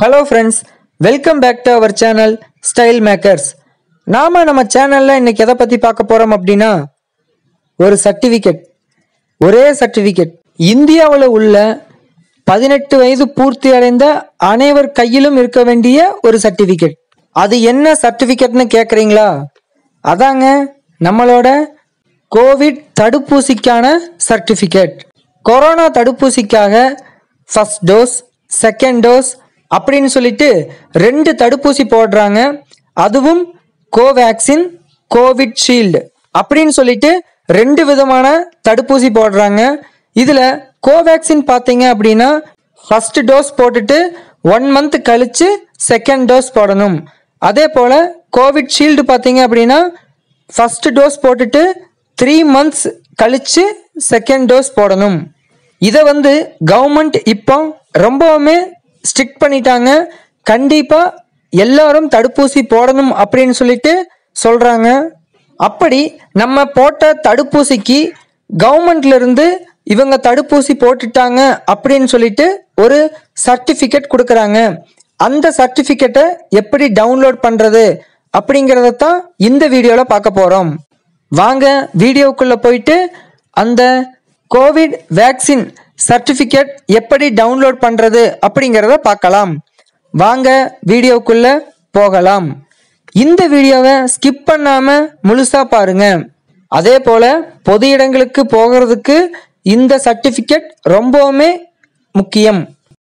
hello friends welcome back to our channel Style Makers நாம நம்ம சேனல்ல இன்னைக்கு எதை பத்தி பார்க்க போறோம் அப்படின்னா ஒரு சர்டிபிகேட் ஒரே சர்டிபிகேட் இந்தியாவில் உள்ள பதினெட்டு வயது பூர்த்தி அடைந்த அனைவர் கையிலும் இருக்க வேண்டிய ஒரு சர்டிபிகேட் அது என்ன சர்டிபிகேட்னு கேட்குறீங்களா அதாங்க நம்மளோட கோவிட் தடுப்பூசிக்கான சர்டிபிகேட் கொரோனா தடுப்பூசிக்காக ஃபர்ஸ்ட் டோஸ் செகண்ட் டோஸ் அப்படின்னு சொல்லிட்டு ரெண்டு தடுப்பூசி போடுறாங்க அதுவும் கோவேக்சின் கோவிட் ஷீல்டு அப்படின்னு சொல்லிட்டு ரெண்டு விதமான தடுப்பூசி போடுறாங்க இதில் கோவேக்சின் பார்த்தீங்க அப்படின்னா ஃபர்ஸ்ட் டோஸ் போட்டுட்டு ஒன் மந்த் கழிச்சு செகண்ட் டோஸ் போடணும் அதே போல் கோவிட் ஷீல்டு பார்த்தீங்க அப்படின்னா ஃபர்ஸ்ட் டோஸ் போட்டுட்டு த்ரீ மந்த்ஸ் கழிச்சு செகண்ட் டோஸ் போடணும் இதை வந்து கவர்மெண்ட் இப்போ ரொம்பவுமே ஸ்ட்ரிக்ட் பண்ணிட்டாங்க கண்டிப்பாக எல்லாரும் தடுப்பூசி போடணும் அப்படின்னு சொல்லிட்டு சொல்கிறாங்க அப்படி நம்ம போட்ட தடுப்பூசிக்கு கவர்மெண்ட்ல இருந்து இவங்க தடுப்பூசி போட்டுட்டாங்க அப்படின்னு சொல்லிட்டு ஒரு சர்டிஃபிகேட் கொடுக்குறாங்க அந்த சர்டிஃபிகேட்டை எப்படி டவுன்லோட் பண்ணுறது அப்படிங்கிறத தான் இந்த வீடியோவில் பார்க்க போகிறோம் வாங்க வீடியோக்குள்ளே போயிட்டு அந்த கோவிட் வேக்சின் சர்டிஃபிகேட் எப்படி டவுன்லோட் பண்ணுறது அப்படிங்கிறத பார்க்கலாம் வாங்க வீடியோக்குள்ளே போகலாம் இந்த வீடியோவை ஸ்கிப் பண்ணாமல் முழுசாக பாருங்க அதே போல் பொது இடங்களுக்கு போகிறதுக்கு இந்த சர்டிஃபிகேட் ரொம்பவுமே முக்கியம்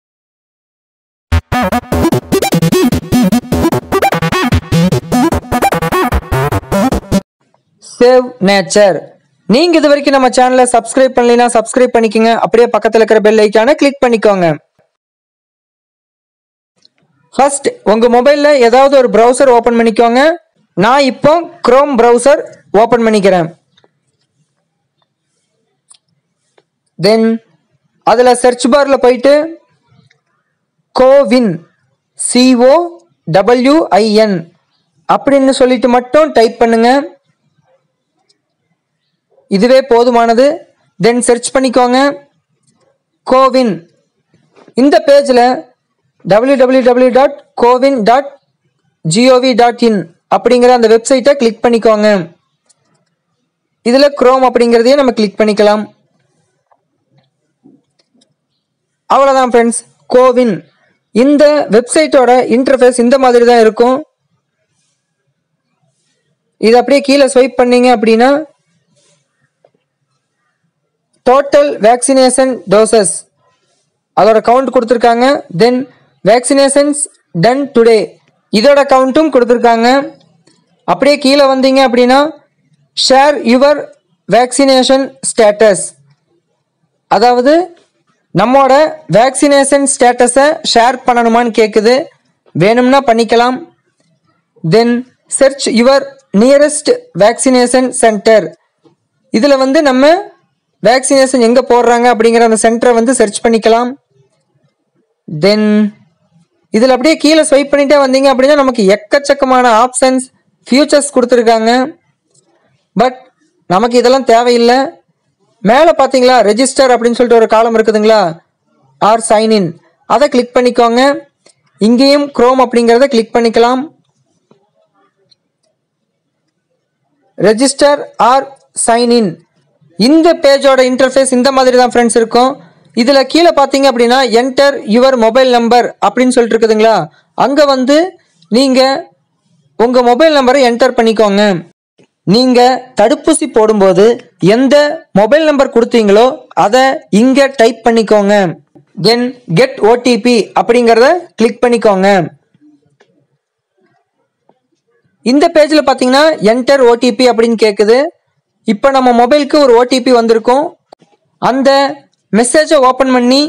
சேவ் நேச்சர் நீங்க இது வரைக்கும் நம்ம சேனலை சப்ஸ்கிரைப் பண்ணலைன்னா சப்ஸ்கிரைப் பண்ணிக்கோங்க அப்படியே பக்கத்துல இருக்கிற பெல் ஐக்கானை கிளிக் பண்ணிக்கோங்க ஃபர்ஸ்ட் உங்க மொபைல்ல ஏதாவது ஒரு ப்ரௌசர் ஓபன் பண்ணிக்கோங்க நான் இப்போ குரோம் ப்ரௌசர் ஓபன் பண்ணிக்கிறேன் தென் அதில் சர்ச் பாரில் போயிட்டு கோவின் சிஓ டபிள்யூஐஎன் அப்படின்னு சொல்லிட்டு மட்டும் டைப் பண்ணுங்க இதுவே போதுமானது தென் சர்ச் பண்ணிக்கோங்க கோவின் இந்த பேஜில் W W W dot CoWIN dot G O V dot in அப்படிங்கிற அந்த வெப்சைட்டை கிளிக் பண்ணிக்கோங்க இதில் குரோம் அப்படிங்கிறதையே நம்ம கிளிக் பண்ணிக்கலாம் அவ்வளோதான் ஃப்ரெண்ட்ஸ் கோவின் இந்த வெப்சைட்டோட இன்டர்ஃபேஸ் இந்த மாதிரி தான் இருக்கும் இது அப்படியே கீழே ஸ்வைப் பண்ணீங்க அப்படின்னா டோட்டல் வேக்சினேஷன் டோசஸ் அதோட கவுண்ட் கொடுத்துருக்காங்க தென் வேக்சினேஷன்ஸ் டன் டுடே இதோட கவுண்ட்டும் கொடுத்துருக்காங்க அப்படியே கீழே வந்தீங்க அப்படின்னா ஷேர் யுவர் வேக்சினேஷன் ஸ்டேட்டஸ் அதாவது நம்மோட வேக்சினேஷன் ஸ்டேட்டஸை ஷேர் பண்ணணுமான்னு கேட்குது வேணும்னா பண்ணிக்கலாம் then search your nearest vaccination centre இதில் வந்து நம்ம வேக்சினேஷன் எங்கே போடுறாங்க அப்படிங்கிற அந்த சென்டரை வந்து சர்ச் பண்ணிக்கலாம் தென் இதில் அப்படியே கீழே ஸ்வைப் பண்ணிட்டே வந்தீங்க அப்படின்னா நமக்கு எக்கச்சக்கமான ஆப்ஷன்ஸ் ஃபியூச்சர்ஸ் கொடுத்துருக்காங்க பட் நமக்கு இதெல்லாம் தேவையில்லை மேலே பார்த்தீங்களா ரெஜிஸ்டர் அப்படின்னு சொல்லிட்டு ஒரு காலம் இருக்குதுங்களா ஆர் சைன்இன் அதை கிளிக் பண்ணிக்கோங்க இங்கேயும் குரோம் அப்படிங்கிறத கிளிக் பண்ணிக்கலாம் ரெஜிஸ்டர் ஆர் சைன்இன் இந்த பேஜோட இன்டர்ஃபேஸ் இந்த மாதிரி தான் ஃப்ரெண்ட்ஸ் இருக்கும் இதில் கீழே பார்த்தீங்க அப்படின்னா என்டர் யுவர் மொபைல் நம்பர் அப்படின்னு சொல்லிட்டு இருக்குதுங்களா அங்கே வந்து நீங்கள் உங்கள் மொபைல் நம்பரை என்டர் பண்ணிக்கோங்க நீங்கள் தடுப்பூசி போடும்போது எந்த மொபைல் நம்பர் கொடுத்தீங்களோ அதை இங்கே டைப் பண்ணிக்கோங்க தென் கெட் ஓடிபி அப்படிங்கிறத கிளிக் பண்ணிக்கோங்க இந்த பேஜில் பார்த்தீங்கன்னா என்டர் ஓடிபி அப்படின்னு கேட்குது இப்போ நம்ம மொபைலுக்கு ஒரு ஓடிபி வந்திருக்கும் அந்த மெசேஜை ஓப்பன் பண்ணி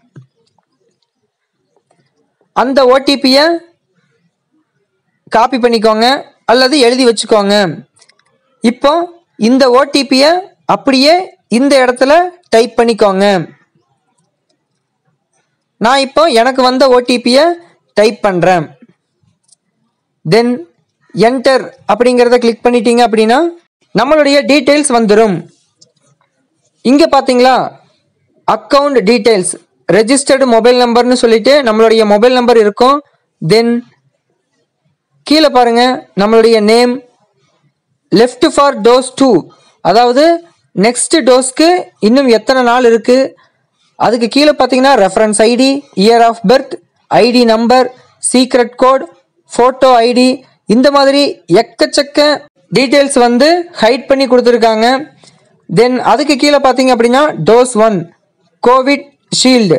அந்த ஓடிபியை காப்பி பண்ணிக்கோங்க அல்லது எழுதி வச்சுக்கோங்க இப்போ இந்த ஓடிபியை அப்படியே இந்த இடத்துல டைப் பண்ணிக்கோங்க நான் இப்போ எனக்கு வந்த ஓடிபியை டைப் பண்ணுறேன் தென் என்டர் அப்படிங்கிறத கிளிக் பண்ணிட்டீங்க அப்படின்னா நம்மளுடைய டீட்டெயில்ஸ் வந்துடும் இங்கே பார்த்தீங்களா அக்கவுண்ட் டீட்டெயில்ஸ் ரெஜிஸ்டர்டு மொபைல் நம்பர்னு சொல்லிட்டு நம்மளுடைய மொபைல் நம்பர் இருக்கும் தென் கீழே பாருங்க நம்மளுடைய name left for dose two அதாவது நெக்ஸ்ட் டோஸ்க்கு இன்னும் எத்தனை நாள் இருக்கு அதுக்கு கீழே பார்த்தீங்கன்னா reference ID year of birth ID number secret code photo ID இந்த மாதிரி எக்கச்சக்க டீட்டெயில்ஸ் வந்து ஹைட் பண்ணி கொடுத்துருக்காங்க தென் அதுக்கு கீழே பார்த்தீங்க அப்படின்னா டோஸ் ஒன் கோவிட் ஷீல்டு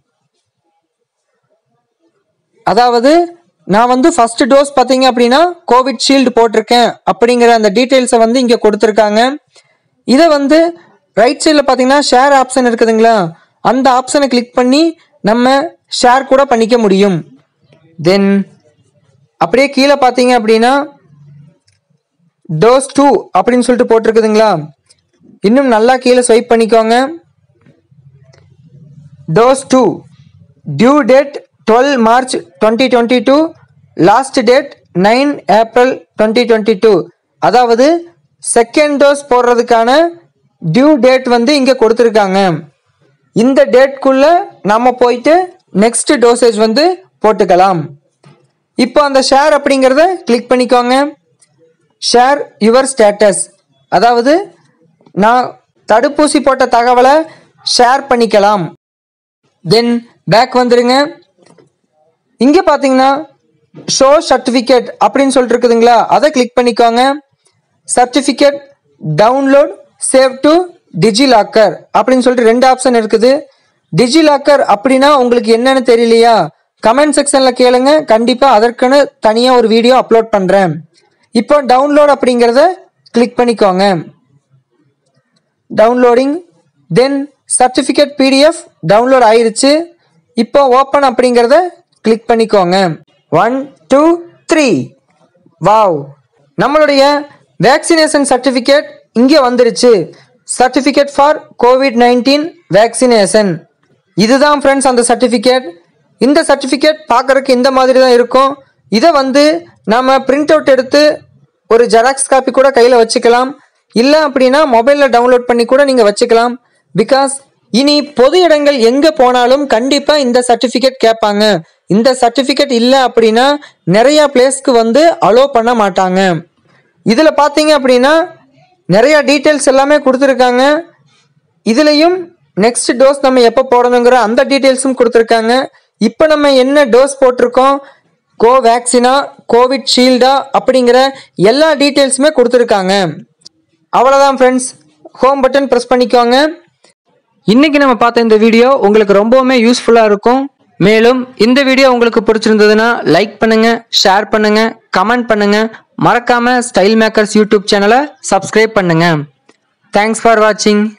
அதாவது நான் வந்து ஃபர்ஸ்ட் டோஸ் பார்த்தீங்க அப்படின்னா கோவிட் ஷீல்டு போட்டிருக்கேன் அப்படிங்கிற அந்த டீட்டெயில்ஸை வந்து இங்கே கொடுத்துருக்காங்க இதை வந்து ரைட் சைடில் பார்த்தீங்கன்னா ஷேர் ஆப்ஷன் இருக்குதுங்களா அந்த ஆப்ஷனை கிளிக் பண்ணி நம்ம ஷேர் கூட பண்ணிக்க முடியும் தென் அப்படியே கீழே பார்த்தீங்க அப்படின்னா டோஸ் டூ அப்படின்னு சொல்லிட்டு போட்டிருக்குதுங்களா இன்னும் நல்லா கீழே ஸ்வைப் பண்ணிக்கோங்க dose two due date twelve March twenty twenty two last date nine April twenty twenty two அதாவது செகண்ட் டோஸ் போடுறதுக்கான டியூ டேட் வந்து இங்கே கொடுத்துருக்காங்க இந்த டேட்குள்ள நம்ம போயிட்டு நெக்ஸ்ட் டோசேஜ் வந்து போட்டுக்கலாம் இப்போ அந்த ஷேர் அப்படிங்கிறத கிளிக் பண்ணிக்கோங்க ஷேர் யுவர் ஸ்டேட்டஸ் அதாவது நான் தடுப்பூசி போட்ட தகவலை ஷேர் பண்ணிக்கலாம் தென் பேக் வந்துருங்க இங்கே பார்த்தீங்கன்னா ஷோ சர்டிஃபிகேட் அப்படின்னு சொல்லிட்டு இருக்குதுங்களா அதை கிளிக் பண்ணிக்கோங்க certificate download save to DigiLocker அப்படின்னு சொல்லிட்டு ரெண்டு ஆப்ஷன் இருக்குது டிஜிலாக்கர் அப்படின்னா உங்களுக்கு என்னன்னு தெரியலையா கமெண்ட் செக்ஷன்ல கேளுங்க கண்டிப்பா அதற்குன்னு தனியா ஒரு வீடியோ அப்லோட் பண்றேன் இப்போ டவுன்லோட் அப்படிங்கிறத கிளிக் பண்ணிக்கோங்க downloading then certificate PDF download ஆயிருச்சு இப்போ ஓப்பன் அப்படிங்கிறத கிளிக் பண்ணிக்கோங்க ஒன் டூ த்ரீ வாவ் நம்மளுடைய வேக்சினேஷன் சர்டிஃபிகேட் இங்கே வந்துருச்சு certificate for Covid nineteen vaccination இதுதான் ஃப்ரெண்ட்ஸ் அந்த சர்டிஃபிகேட் இந்த சர்டிஃபிகேட் பார்க்கறதுக்கு இந்த மாதிரி தான் இருக்கும் இதை வந்து நாம பிரிண்ட் அவுட் எடுத்து ஒரு ஜெராக்ஸ் காப்பி கூட கையில் வச்சுக்கலாம் இல்லை அப்படின்னா மொபைலில் டவுன்லோட் பண்ணி கூட நீங்கள் வச்சுக்கலாம் பிகாஸ் இனி பொது இடங்கள் எங்கே போனாலும் கண்டிப்பாக இந்த சர்டிஃபிகேட் கேட்பாங்க இந்த சர்டிஃபிகேட் இல்லை அப்படின்னா நிறைய பிளேஸ்க்கு வந்து அலோ பண்ண மாட்டாங்க இதில் பார்த்தீங்க அப்படின்னா நிறைய டீட்டெயில்ஸ் எல்லாமே கொடுத்துருக்காங்க இதுலேயும் நெக்ஸ்ட் டோஸ் நம்ம எப்போ போடணுங்கிற அந்த டீட்டெயில்ஸும் கொடுத்துருக்காங்க இப்போ நம்ம என்ன டோஸ் போட்டிருக்கோம் கோவேக்சினா கோவிட் ஷீல்டா அப்படிங்கிற எல்லா டீட்டெயில்ஸுமே கொடுத்துருக்காங்க அவ்வளோதான் ஃப்ரெண்ட்ஸ் ஹோம் பட்டன் ப்ரெஸ் பண்ணிக்கோங்க இன்னைக்கு நம்ம பார்த்த இந்த வீடியோ உங்களுக்கு ரொம்பவுமே யூஸ்ஃபுல்லாக இருக்கும் மேலும் இந்த வீடியோ உங்களுக்கு பிடிச்சிருந்ததுன்னா லைக் பண்ணுங்க ஷேர் பண்ணுங்க கமெண்ட் பண்ணுங்க மறக்காம ஸ்டைல் மேக்கர்ஸ் யூடியூப் சேனலை சப்ஸ்கிரைப் பண்ணுங்க தேங்க்ஸ் ஃபார் வாட்சிங்